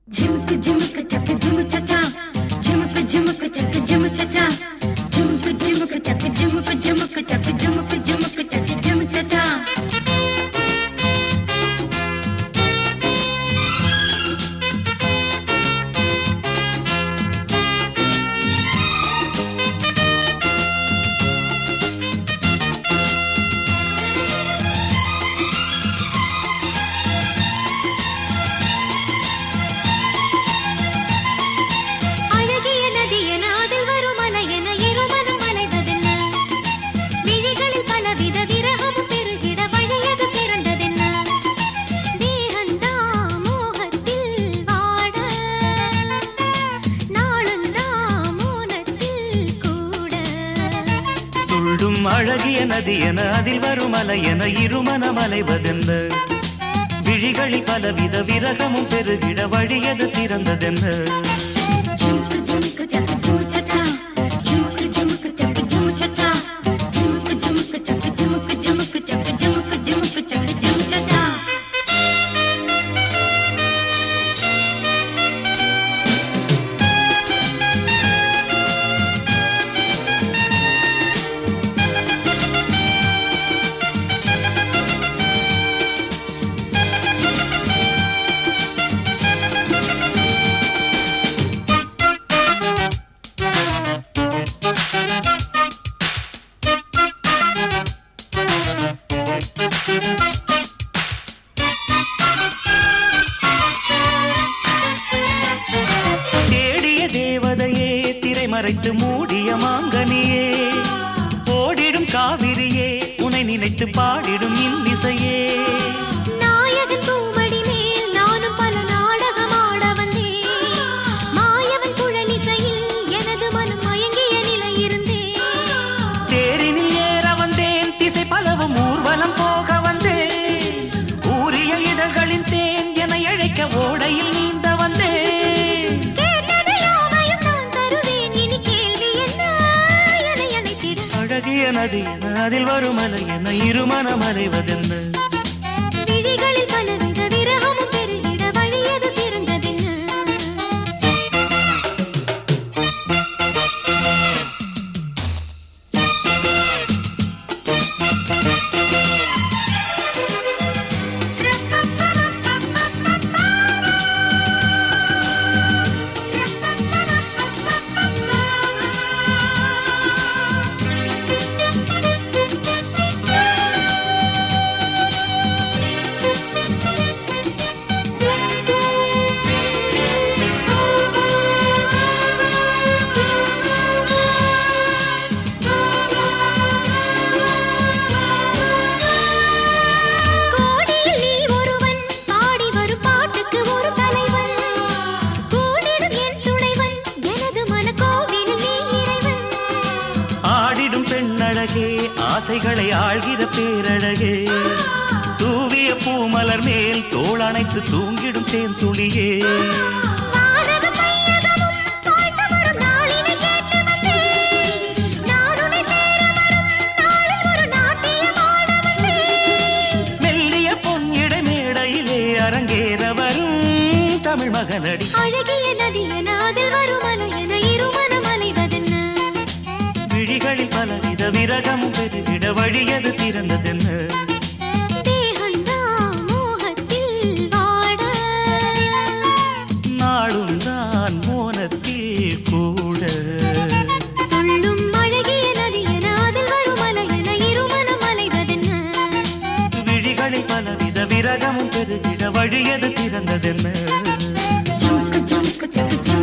झुमक झुमक चक झुम चचा झुमक झुमक चक झुम चचा झुमक झुमक चक झुमक झुमक चक झुमक झुमक चक झुम चचा அழகிய நதி என அதில் வரும் அலை என இருமனம் அலைவதென்ன விழிகளில் பலவித விரகம் பெருகிட வழியது பிறந்ததென்ன தேகந்தா மோகத்தில் வாட நாளுந்தா மோனத்தில் கூட துள்ளும் அழகிய நதி என அதில் வரும் அலை என இருமனம் அலைவதென்ன விழிகளில் பலவித விரகமும் பெருகிட வழியது திறந்ததென்ன झुमक झुमक चक झुम चचा झुमक झुमक चक झुम चचा झुमक झुमक चक झुमक झुमक चक झुमक झुमक चक झुम चचा தேடிய தேவதையே திரை மறைத்து மூடிய மாங்கனியே ஓடிடும் காவிரியே உனை நினைத்து பாடிடும் இன்னிசையே நாயகன் பூமடி மேல் நானும் பல நாடகம் ஆட வந்தேன் மாயவன் குழலிசையில் எனது மனம் மயங்கிய நிலை இருந்தேன் தேரினில் ஏற வந்தேன் திசை பலவும் ஊர்வலம் போக வந்தேன் ஊரிய இதழ்களின் தேன் என அழைக்க ஓடையில் நீந்த வந்தேன் கேட்டது யாவையும் நான் தருவேன் இனி கேள்வி என்ன என்னை அழைத்திடும் அழகிய நதி என அதில் வரும் அலை என இருமனம் அலைவதென்ன விழிகளில் பலவித விரகமும் பெருகிட வழியது பிறந்ததென்ன கோடியில் நீ ஒருவன் பாடி வரும் பாட்டுக்கு ஒரு தலைவன் கூடிடும் என் துணைவன் எனது மனக்கோவிலில் நீ இறைவன் ஆடிடும் பெண்ணழகே ஆசைகளை ஆழ்கிற பேரழகே தூவிய பூமலர் மேல் தோளணைத்து தூங்கிடும் தேன் துளியே வானகம் மையகமும் வாழ்ந்து வரும் நாளினை கேட்டு வந்தேன் நான் உன்னை சேர வரும் நாளில் ஒரு நாட்டியம் ஆட வந்தேன் மெல்லிய பொன்னிட மேடையிலே அரங்கேற வரும் தமிழ் மகனடி அழகிய நதி என அதில் வரும் அலை என இருமனம் அலைவதென்ன விழிகளில் பலவித விரகமும் பெருகிட வழியது திறந்ததென்ன தேகந்தா மோகத்தில் வாட நாடும் தான் மோனத்தில் கூட துள்ளும் அழகிய நதி என அதில் வரும் அலை என இருமனம் அலைவதென்ன விழிகளில் பலவித விரகமும் பெருகிட வழியது திறந்ததென்ன झुमक झुमक चक झुम